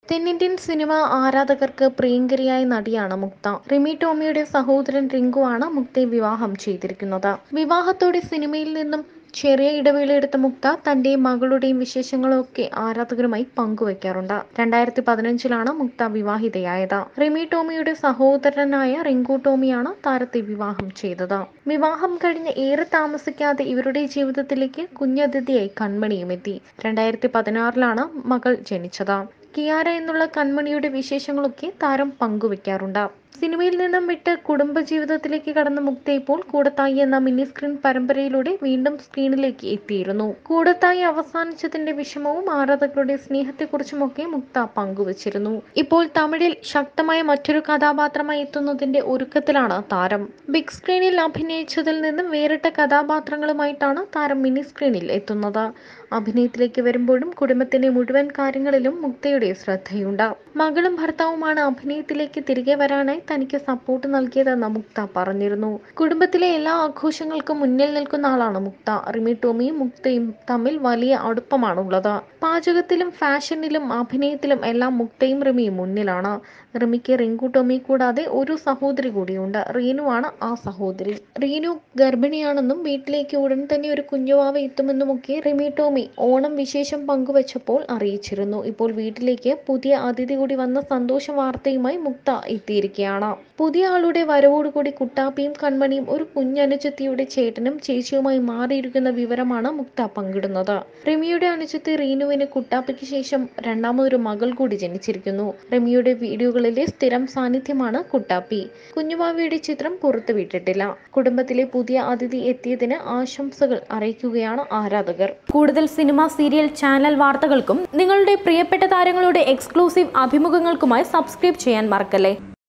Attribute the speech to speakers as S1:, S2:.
S1: തെന്നിന്ത്യൻ സിനിമ ആരാധകർക്ക് പ്രിയങ്കരിയായ നടിയാണ് മുക്ത റിമി ടോമിയുടെ സഹോദരൻ റിങ്കുവാണ് മുക്തയെ വിവാഹം ചെയ്തിരിക്കുന്നത് വിവാഹത്തോടെ സിനിമയിൽ നിന്നും ചെറിയ ഇടവേളയെടുത്ത മുക്ത തന്റെ മകളുടെയും വിശേഷങ്ങളൊക്കെ ആരാധകരുമായി പങ്കുവയ്ക്കാറുണ്ട് രണ്ടായിരത്തി പതിനഞ്ചിലാണ് മുക്ത വിവാഹിതയായത് റിമി ടോമിയുടെ സഹോദരനായ റിങ്കു ടോമിയാണ് താരത്തെ വിവാഹം ചെയ്തത് വിവാഹം കഴിഞ്ഞ് ഏറെ താമസിക്കാതെ ഇവരുടെ ജീവിതത്തിലേക്ക് കുഞ്ഞതിഥിയായി കൺമണിയും എത്തി രണ്ടായിരത്തി പതിനാറിലാണ് മകൾ ജനിച്ചത് കിയാര എന്നുള്ള കൺമണിയുടെ വിശേഷങ്ങളൊക്കെ താരം പങ്കുവെക്കാറുണ്ട് സിനിമയിൽ നിന്നും വിട്ട് കുടുംബജീവിതത്തിലേക്ക് കടന്ന മുക്ത ഇപ്പോൾ കൂടത്തായി എന്ന മിനി സ്ക്രീൻ പരമ്പരയിലൂടെ വീണ്ടും സ്ക്രീനിലേക്ക് എത്തിയിരുന്നു കൂടത്തായി അവസാനിച്ചതിന്റെ വിഷമവും ആരാധകരുടെ സ്നേഹത്തെക്കുറിച്ചുമൊക്കെ മുക്ത പങ്കുവച്ചിരുന്നു ഇപ്പോൾ തമിഴിൽ ശക്തമായ മറ്റൊരു കഥാപാത്രമായി എത്തുന്നതിന്റെ ഒരുക്കത്തിലാണ് താരം ബിഗ് സ്ക്രീനിൽ അഭിനയിച്ചതിൽ നിന്നും വേറിട്ട കഥാപാത്രങ്ങളുമായിട്ടാണ് താരം മിനി സ്ക്രീനിൽ എത്തുന്നത് അഭിനയത്തിലേക്ക് വരുമ്പോഴും കുടുംബത്തിന്റെ മുഴുവൻ കാര്യങ്ങളിലും മുക്തയുടെ ശ്രദ്ധയുണ്ട് മകളും ഭർത്താവുമാണ് അഭിനയത്തിലേക്ക് തിരികെ വരാനായി തനിക്ക് സപ്പോർട്ട് നൽകിയതെന്ന് മുക്ത പറഞ്ഞിരുന്നു കുടുംബത്തിലെ എല്ലാ ആഘോഷങ്ങൾക്കും മുന്നിൽ നിൽക്കുന്ന ആളാണ് മുക്ത റിമി ടോമിയും മുക്തയും തമ്മിൽ വലിയ അടുപ്പമാണുള്ളത് പാചകത്തിലും ഫാഷനിലും അഭിനയത്തിലും എല്ലാം മുക്തയും റിമിയും മുന്നിലാണ് റിമിക്ക് റിങ്കു ടോമി കൂടാതെ ഒരു സഹോദരി കൂടിയുണ്ട് റീനുവാണ് ആ സഹോദരി റീനു ഗർഭിണിയാണെന്നും വീട്ടിലേക്ക് ഉടൻ തന്നെ ഒരു കുഞ്ഞുവാവ എത്തുമെന്നുമൊക്കെ റിമി ടോമി ഓണം വിശേഷം പങ്കുവച്ചപ്പോൾ അറിയിച്ചിരുന്നു ഇപ്പോൾ വീട്ടിലേക്ക് പുതിയ അതിഥി കൂടി വന്ന സന്തോഷ വാർത്തയുമായി മുക്ത എത്തിയിരിക്കുകയാണ് പുതിയ ആളുടെ വരവോടുകൂടി കുട്ടാപ്പിയും കൺമണിയും ഒരു കുഞ്ഞനുജത്തിയുടെ ചേട്ടനും ചേച്ചിയുമായി മാറിയിരിക്കുന്ന വിവരമാണ് മുക്ത പങ്കിടുന്നത് റിമിയുടെ അനുജത്തി റീനുവിന് കുട്ടാപ്പിക്ക് ശേഷം രണ്ടാമതൊരു മകൾ കൂടി ജനിച്ചിരിക്കുന്നു റിമിയുടെ വീഡിയോകളിലെ സ്ഥിരം സാന്നിധ്യമാണ് കുട്ടാപ്പി കുഞ്ഞുമാവിയുടെ ചിത്രം പുറത്തുവിട്ടിട്ടില്ല കുടുംബത്തിലെ പുതിയ അതിഥി എത്തിയതിന് ആശംസകൾ അറിയിക്കുകയാണ് ആരാധകർ
S2: കൂടുതൽ സിനിമ സീരിയൽ ചാനൽ വാർത്തകൾക്കും നിങ്ങളുടെ പ്രിയപ്പെട്ട താരങ്ങളുടെ എക്സ്ക്ലൂസീവ് അഭിമുഖങ്ങൾക്കുമായി സബ്സ്ക്രൈബ് ചെയ്യാൻ മറക്കല്ലേ